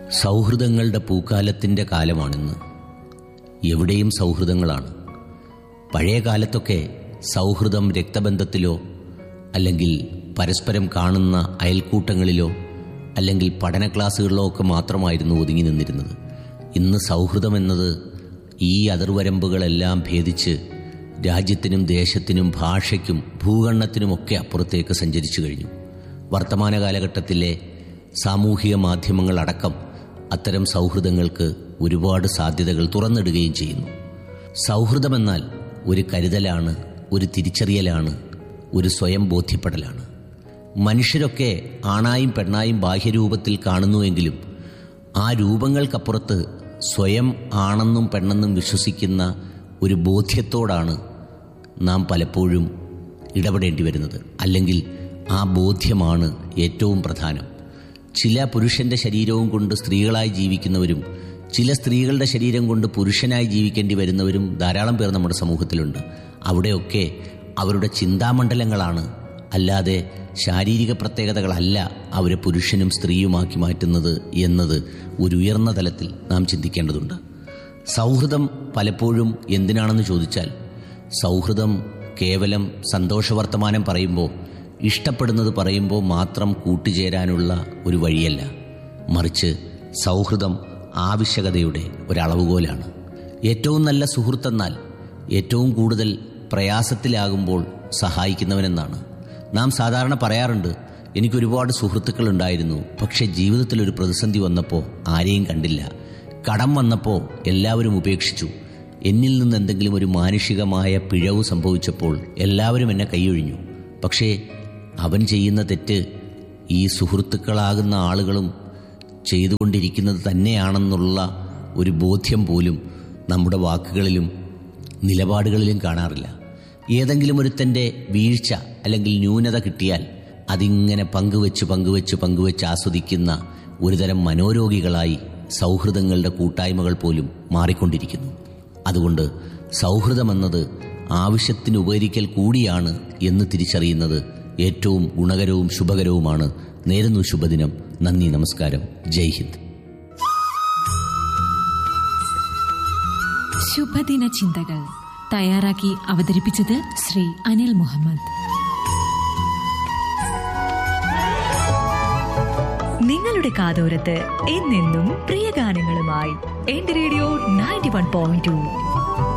സൗഹൃദങ്ങളുടെ പൂക്കാലത്തിൻ്റെ കാലമാണിന്ന് എവിടെയും സൗഹൃദങ്ങളാണ് പഴയ കാലത്തൊക്കെ സൗഹൃദം രക്തബന്ധത്തിലോ അല്ലെങ്കിൽ പരസ്പരം കാണുന്ന അയൽക്കൂട്ടങ്ങളിലോ അല്ലെങ്കിൽ പഠന ക്ലാസ്സുകളിലോ ഒക്കെ മാത്രമായിരുന്നു ഒതുങ്ങി നിന്നിരുന്നത് ഇന്ന് സൗഹൃദം എന്നത് ഈ അതിർവരമ്പുകളെല്ലാം ഭേദിച്ച് രാജ്യത്തിനും ദേശത്തിനും ഭാഷയ്ക്കും ഭൂഖണ്ഡത്തിനുമൊക്കെ അപ്പുറത്തേക്ക് സഞ്ചരിച്ചു കഴിഞ്ഞു വർത്തമാന കാലഘട്ടത്തിലെ സാമൂഹിക മാധ്യമങ്ങളടക്കം അത്തരം സൗഹൃദങ്ങൾക്ക് ഒരുപാട് സാധ്യതകൾ തുറന്നിടുകയും ചെയ്യുന്നു സൗഹൃദമെന്നാൽ ഒരു കരുതലാണ് ഒരു തിരിച്ചറിയലാണ് ഒരു സ്വയം ബോധ്യപ്പെടലാണ് മനുഷ്യരൊക്കെ ആണായും പെണ്ണായും ബാഹ്യരൂപത്തിൽ കാണുന്നുവെങ്കിലും ആ രൂപങ്ങൾക്കപ്പുറത്ത് സ്വയം ആണെന്നും പെണ്ണെന്നും വിശ്വസിക്കുന്ന ഒരു ബോധ്യത്തോടാണ് നാം പലപ്പോഴും ഇടപെടേണ്ടി വരുന്നത് അല്ലെങ്കിൽ ആ ബോധ്യമാണ് ഏറ്റവും പ്രധാനം ചില പുരുഷന്റെ ശരീരവും കൊണ്ട് സ്ത്രീകളായി ജീവിക്കുന്നവരും ചില സ്ത്രീകളുടെ ശരീരം കൊണ്ട് പുരുഷനായി ജീവിക്കേണ്ടി വരുന്നവരും ധാരാളം പേർ നമ്മുടെ സമൂഹത്തിലുണ്ട് അവിടെയൊക്കെ അവരുടെ ചിന്താമണ്ഡലങ്ങളാണ് അല്ലാതെ ശാരീരിക പ്രത്യേകതകളല്ല അവരെ പുരുഷനും സ്ത്രീയുമാക്കി മാറ്റുന്നത് എന്നത് ഒരു ഉയർന്ന തലത്തിൽ നാം ചിന്തിക്കേണ്ടതുണ്ട് സൗഹൃദം പലപ്പോഴും എന്തിനാണെന്ന് ചോദിച്ചാൽ സൗഹൃദം കേവലം സന്തോഷവർത്തമാനം പറയുമ്പോൾ ഇഷ്ടപ്പെടുന്നത് പറയുമ്പോൾ മാത്രം കൂട്ടുചേരാനുള്ള ഒരു വഴിയല്ല മറിച്ച് സൗഹൃദം ആവശ്യകതയുടെ ഒരളവുകോലാണ് ഏറ്റവും നല്ല സുഹൃത്തെന്നാൽ ഏറ്റവും കൂടുതൽ പ്രയാസത്തിലാകുമ്പോൾ സഹായിക്കുന്നവനെന്നാണ് നാം സാധാരണ പറയാറുണ്ട് എനിക്ക് ഒരുപാട് സുഹൃത്തുക്കൾ ഉണ്ടായിരുന്നു പക്ഷെ ജീവിതത്തിൽ ഒരു പ്രതിസന്ധി വന്നപ്പോൾ ആരെയും കണ്ടില്ല കടം വന്നപ്പോൾ എല്ലാവരും ഉപേക്ഷിച്ചു എന്നിൽ നിന്ന് എന്തെങ്കിലും ഒരു മാനുഷികമായ പിഴവ് സംഭവിച്ചപ്പോൾ എല്ലാവരും എന്നെ കൈയൊഴിഞ്ഞു പക്ഷേ അവൻ ചെയ്യുന്ന തെറ്റ് ഈ സുഹൃത്തുക്കളാകുന്ന ആളുകളും ചെയ്തുകൊണ്ടിരിക്കുന്നത് തന്നെയാണെന്നുള്ള ഒരു ബോധ്യം പോലും നമ്മുടെ വാക്കുകളിലും നിലപാടുകളിലും കാണാറില്ല ഏതെങ്കിലും ഒരുത്തൻ്റെ വീഴ്ച അല്ലെങ്കിൽ ന്യൂനത കിട്ടിയാൽ അതിങ്ങനെ പങ്കുവെച്ച് പങ്കുവെച്ച് പങ്കുവെച്ച് ആസ്വദിക്കുന്ന ഒരുതരം മനോരോഗികളായി സൗഹൃദങ്ങളുടെ കൂട്ടായ്മകൾ പോലും മാറിക്കൊണ്ടിരിക്കുന്നു അതുകൊണ്ട് സൗഹൃദമെന്നത് ആവശ്യത്തിന് ഉപകരിക്കൽ കൂടിയാണ് എന്ന് തിരിച്ചറിയുന്നത് ഏറ്റവും ഗുണകരവും ശുഭകരവുമാണ് നേരുന്നു ശുഭദിനം നന്ദി നമസ്കാരം ജയ് ഹിന്ദ് ശുഭദിന ചിന്തകൾ തയ്യാറാക്കി അവതരിപ്പിച്ചത് ശ്രീ അനിൽ മുഹമ്മദ് നിങ്ങളുടെ കാതോരത്ത് എന്നെന്നും പ്രിയ ഗാനങ്ങളുമായി എന്റെ radio ninety one point to